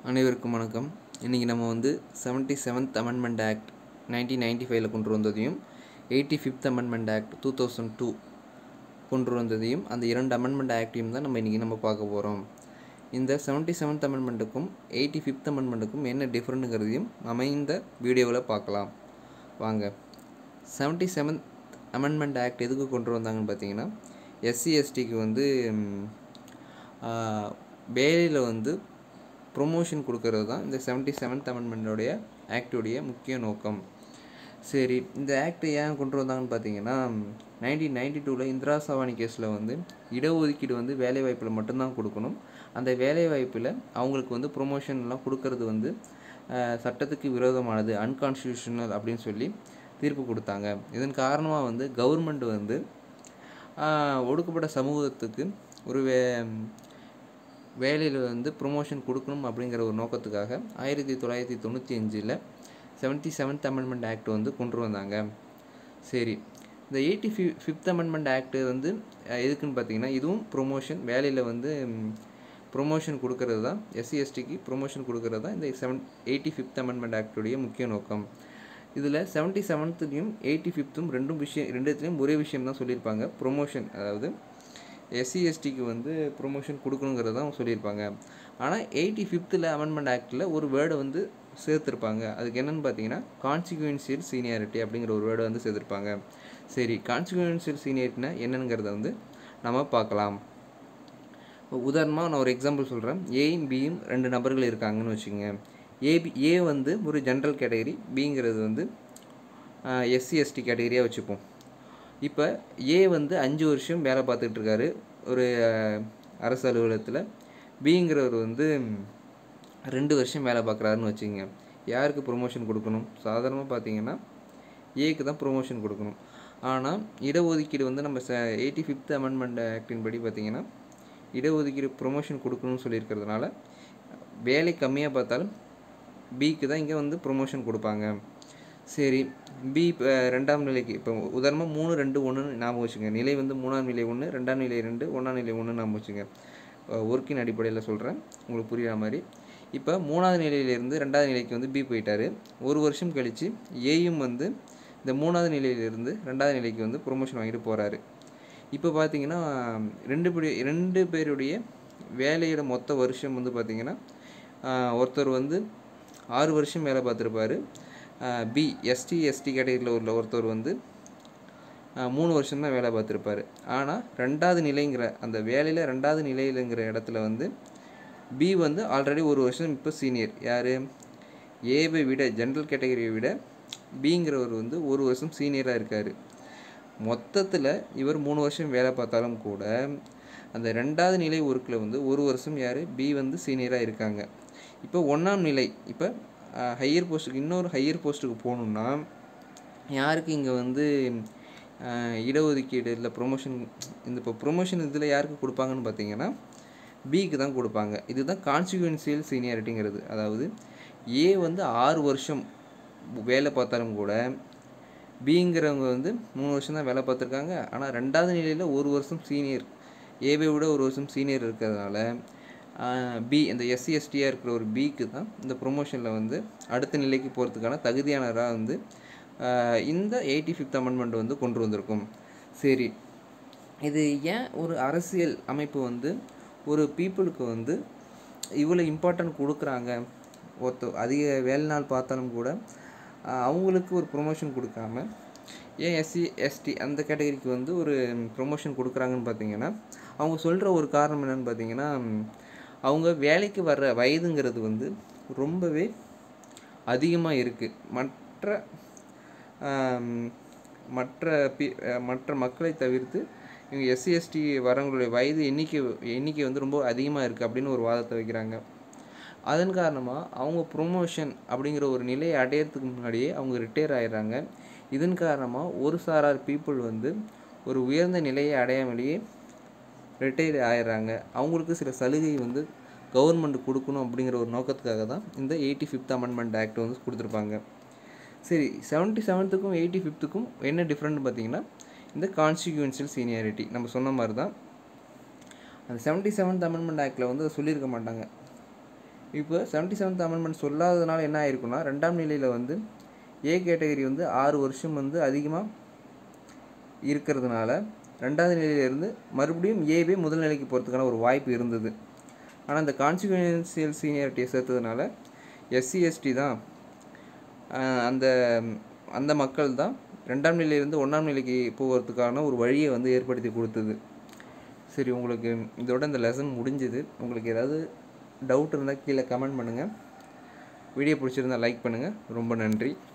அனைவருக்கும் வணக்கம் இன்றைக்கி நம்ம வந்து seventy seventh amendment act nineteen ninety ஃபைவ்ல கொண்டு வந்ததையும் eighty fifth amendment act two thousand two கொண்டு வந்ததையும் அந்த இரண்டு அமெண்ட்மெண்ட் ஆக்டையும் தான் நம்ம இன்றைக்கி நம்ம பார்க்க போகிறோம் இந்த செவன்ட்டி செவன்த் அமெண்ட்மெண்ட்டுக்கும் எயிட்டி ஃபிஃப்த் அமெண்ட்மெண்ட்டுக்கும் என்ன டிஃப்ரெண்ட்டுங்கிறதையும் நம்ம இந்த வீடியோவில் பார்க்கலாம் வாங்க செவன்ட்டி செவன்த் அமெண்ட்மெண்ட் ஆக்ட் எதுக்கு கொண்டு வந்தாங்கன்னு பார்த்தீங்கன்னா எஸ்சி எஸ்டிக்கு வந்து ம், ஆ, வேலையில் வந்து ப்ரொமோஷன் கொடுக்கறது தான் இந்த செவன்ட்டி செவன்த் அமெண்ட்மெண்ட்டோடைய ஆக்டுடைய முக்கிய நோக்கம் சரி இந்த ஆக்ட் ஏன் கொண்டு வந்தாங்கன்னு பார்த்தீங்கன்னா நைன்டீன் நைன்டி டூவில் இந்திரா சவானி கேஸில் வந்து இடஒதுக்கீடு வந்து வேலைவாய்ப்பில் மட்டும்தான் கொடுக்கணும் அந்த வேலைவாய்ப்பில் அவங்களுக்கு வந்து ப்ரொமோஷன்லாம் கொடுக்கறது வந்து ஆஹ், சட்டத்துக்கு விரோதமானது அன்கான்ஸ்டியூஷனல் அப்படின்னு சொல்லி தீர்ப்பு கொடுத்தாங்க இதன் காரணமாக வந்து கவர்மெண்ட் வந்து ஆஹ், ஒடுக்கப்பட்ட சமூகத்துக்கு ஒரு வே வேலையில் வந்து ப்ரொமோஷன் கொடுக்கணும் அப்படிங்கிற ஒரு நோக்கத்துக்காக ஆயிரத்தி தொள்ளாயிரத்தி தொண்ணூற்றி அஞ்சில் செவன்ட்டி செவன்த் அமெண்ட்மெண்ட் ஆக்ட் வந்து கொண்டு வந்தாங்க சரி இந்த எயிட்டி ஃபி ஃபிஃப்த் அமெண்ட்மெண்ட் ஆக்ட் வந்து அஹ், எதுக்குன்னு பார்த்தீங்கன்னா இதுவும் ப்ரொமோஷன் வேலையில் வந்து ப்ரொமோஷன் கொடுக்கறது தான் எஸ்சி எஸ்டிக்கு ப்ரொமோஷன் கொடுக்கறது தான் இந்த செவன் எயிட்டி ஃபிஃப்த் அமெண்ட்மெண்ட் ஆக்டுடைய முக்கிய நோக்கம் இதில் செவன்ட்டி செவன்த்துலேயும் எயிட்டி ஃபிஃப்த்தும் ரெண்டும் விஷயம் ரெண்டுத்துலேயும் ஒரே விஷயம் தான் சொல்லியிருப்பாங்க ப்ரொமோஷன் அதாவது எஸ்சி எஸ்டிக்கு வந்து ப்ரொமோஷன் கொடுக்கணுங்கிறது தான் சொல்லியிருப்பாங்க ஆனால் எயிட்டி ஃபிஃப்த்தில் அமெண்ட்மெண்ட் ஆக்டில் ஒரு வேர்டை வந்து சேர்த்துருப்பாங்க அதுக்கு என்னென்னு பார்த்தீங்கன்னா கான்சிக்வன்சியல் சீனியாரிட்டி அப்படிங்கிற ஒரு வேர்டை வந்து சேர்த்துருப்பாங்க சரி கான்சிக்வன்சியல் சீனியாரிட்டினா என்னங்கிறத வந்து நம்ம பார்க்கலாம் உதாரணமாக நான் ஒரு எக்ஸாம்பிள் சொல்கிறேன் ஏயும் பியும் ரெண்டு நபர்கள் இருக்காங்கன்னு வச்சுக்கோங்க ஏபி ஏ வந்து ஒரு ஜென்ரல் கேட்டகரி பிங்கிறது வந்து எஸ்சி எஸ்டி கேட்டகரியாக வச்சுப்போம் இப்போ ஏ வந்து அஞ்சு வருஷம் வேலை பார்த்துட்டு இருக்காரு ஒரு அஹ், அரசு அலுவலகத்தில் பிங்கிறவர் வந்து ரெண்டு வருஷம் வேலை பார்க்குறாருன்னு வச்சுக்கோங்க யாருக்கு ப்ரொமோஷன் கொடுக்கணும் சாதாரணமாக பார்த்தீங்கன்னா ஏக்கு தான் ப்ரொமோஷன் கொடுக்கணும் ஆனால் இடஒதுக்கீடு வந்து நம்ம ச எயிட்டி ஃபிஃப்த் அமெண்ட்மெண்ட் ஆக்டின் படி பார்த்தீங்கன்னா இடஒதுக்கீடு ப்ரொமோஷன் கொடுக்கணும்னு சொல்லியிருக்கிறதுனால வேலை கம்மியாக பார்த்தாலும் பிக்கு தான் இங்கே வந்து ப்ரொமோஷன் கொடுப்பாங்க சரி பி இப்போ ரெண்டாம் நிலைக்கு இப்போ உதாரணமாக மூணு ரெண்டு ஒன்றுன்னு ஞாபகம் வச்சுங்க நிலை வந்து மூணாம் நிலை ஒன்று ரெண்டாம் நிலை ரெண்டு ஒன்றாம் நிலை ஒன்று ஞாபகம் வச்சுங்க ஒர்க்கின் அடிப்படையில் சொல்கிறேன் உங்களுக்கு புரியுற மாதிரி இப்போ மூணாவது நிலையிலேருந்து ரெண்டாவது நிலைக்கு வந்து பி போயிட்டாரு ஒரு வருஷம் கழித்து ஏயும் வந்து இந்த மூணாவது நிலையிலிருந்து ரெண்டாவது நிலைக்கு வந்து ப்ரொமோஷன் வாங்கிட்டு போகிறாரு இப்போ பார்த்தீங்கன்னா ரெண்டு படி ரெண்டு பேருடைய வேலையோட மொத்த வருஷம் வந்து பார்த்தீங்கன்னா ஆஹ், ஒருத்தர் வந்து ஆறு வருஷம் வேலை பார்த்துருப்பாரு பி எஸ்டி எஸ்டி கேட்டகரியில் உள்ள ஒருத்தர் வந்து ஆஹ், மூணு வருஷம் தான் வேலை பார்த்துருப்பாரு ஆனால் ரெண்டாவது நிலைங்கிற அந்த வேலையில் ரெண்டாவது நிலையிலங்கிற இடத்துல வந்து பி வந்து ஆல்ரெடி ஒரு வருஷம் இப்போ சீனியர் யார் ஏவை விட ஜென்ரல் கேட்டகரியை விட பிங்கிறவர் வந்து ஒரு வருஷம் சீனியராக இருக்கார் மொத்தத்தில் இவர் மூணு வருஷம் வேலை பார்த்தாலும் கூட அந்த ரெண்டாவது நிலை ஒர்க்கில் வந்து ஒரு வருஷம் யார் பி வந்து சீனியராக இருக்காங்க இப்போ ஒன்றாம் நிலை இப்போ ஹையர் போஸ்ட்டுக்கு இன்னொரு ஹையர் போஸ்ட்டுக்கு போகணுன்னா யாருக்கு இங்கே வந்து அஹ், இடஒதுக்கீடு இல்லை ப்ரொமோஷன் இந்த இப்போ ப்ரொமோஷன் இதில் யாருக்கு கொடுப்பாங்கன்னு பார்த்தீங்கன்னா பிக்கு தான் கொடுப்பாங்க இதுதான் கான்சிக்வன்சியல் சீனியாரிட்டிங்கிறது அதாவது ஏ வந்து ஆறு வருஷம் வேலை பார்த்தாலும் கூட பிங்கிறவங்க வந்து மூணு வருஷம் தான் வேலை பார்த்துருக்காங்க ஆனால் ரெண்டாவது நிலையில் ஒரு வருஷம் சீனியர் ஏவை விட ஒரு வருஷம் சீனியர் இருக்கிறதுனால பி இந்த எஸ்சி எஸ்டியாக இருக்கிற ஒரு பிக்கு தான் இந்த ப்ரொமோஷனில் வந்து அடுத்த நிலைக்கு போகிறதுக்கான தகுதியானவராக வந்து ஆஹ், இந்த எயிட்டி ஃபிஃப்த் அமெண்ட்மெண்ட் வந்து கொண்டு வந்திருக்கும் சரி இது ஏன் ஒரு அரசியல் அமைப்பு வந்து ஒரு பீப்புளுக்கு வந்து இவ்வளோ இம்பார்ட்டன்ட் கொடுக்குறாங்க ஒருத்த அதிக வேலை நாள் பார்த்தாலும் கூட ஆஹ், அவங்களுக்கு ஒரு ப்ரொமோஷன் கொடுக்காம ஏன் எஸ்சி எஸ்டி அந்த கேட்டகரிக்கு வந்து ஒரு ப்ரொமோஷன் கொடுக்குறாங்கன்னு பார்த்தீங்கன்னா அவங்க சொல்கிற ஒரு காரணம் என்னன்னு பார்த்தீங்கன்னா ம், அவங்க வேலைக்கு வர்ற வயதுங்கிறது வந்து ரொம்பவே அதிகமாக இருக்குது மற்ற ஆம், மற்ற பி அஹ் மற்ற மக்களை தவிர்த்து இவங்க எஸ்சி எஸ்டி வரவங்களுடைய வயது எண்ணிக்கை எண்ணிக்கை வந்து ரொம்ப அதிகமாக இருக்குது அப்படின்னு ஒரு வாதத்தை வைக்கிறாங்க அதன் காரணமாக அவங்க ப்ரொமோஷன் அப்படிங்கிற ஒரு நிலையை அடையிறதுக்கு முன்னாடியே அவங்க ரிட்டையர் ஆயிடுறாங்க இதன் காரணமாக ஒரு சாரார் பீப்புள் வந்து ஒரு உயர்ந்த நிலையை அடையாமலேயே ரிட்டையர் ஆயிடுறாங்க அவங்களுக்கு சில சலுகை வந்து கவர்மெண்ட் கொடுக்கணும் அப்படிங்கிற ஒரு நோக்கத்துக்காக தான் இந்த எயிட்டி ஃபிஃப்த் அமெண்ட்மெண்ட் ஆக்ட் வந்து கொடுத்துருப்பாங்க சரி செவன்ட்டி செவன்த்துக்கும் எயிட்டி ஃபிஃப்த்துக்கும் என்ன டிஃப்ரெண்ட் பார்த்தீங்கன்னா இந்த கான்ஸ்டிக்யூன்சியல் சீனியாரிட்டி நம்ம சொன்ன மாதிரி தான் அந்த செவன்ட்டி செவன்த் அமெண்ட்மெண்ட் ஆக்டில் வந்து அதை சொல்லியிருக்க மாட்டாங்க இப்போ செவன்ட்டி செவன்த் அமெண்ட்மெண்ட் சொல்லாததுனால என்ன ஆயிருக்குன்னா ரெண்டாம் நிலையில் வந்து ஏ கேட்டகரி வந்து ஆறு வருஷம் வந்து அதிகமாக இருக்கிறதுனால ரெண்டாவது நிலையிலிருந்து மறுபடியும் ஏவே முதல் நிலைக்கு போகிறதுக்கான ஒரு வாய்ப்பு இருந்தது ஆனால் இந்த கான்சிக்வன்சியல் சீனியாரிட்டியை சேர்த்ததுனால எஸ்சி எஸ்டி தான் ஆஹ் அந்த அந்த மக்கள் தான் ரெண்டாம் நிலையிலிருந்து ஒன்றாம் நிலைக்கு போகிறதுக்கான ஒரு வழியை வந்து ஏற்படுத்தி கொடுத்தது சரி உங்களுக்கு இதோட இந்த லெசன் முடிஞ்சுது உங்களுக்கு ஏதாவது டவுட் இருந்தால் கீழே கமெண்ட் பண்ணுங்கள் வீடியோ பிடிச்சிருந்தா லைக் பண்ணுங்கள் ரொம்ப நன்றி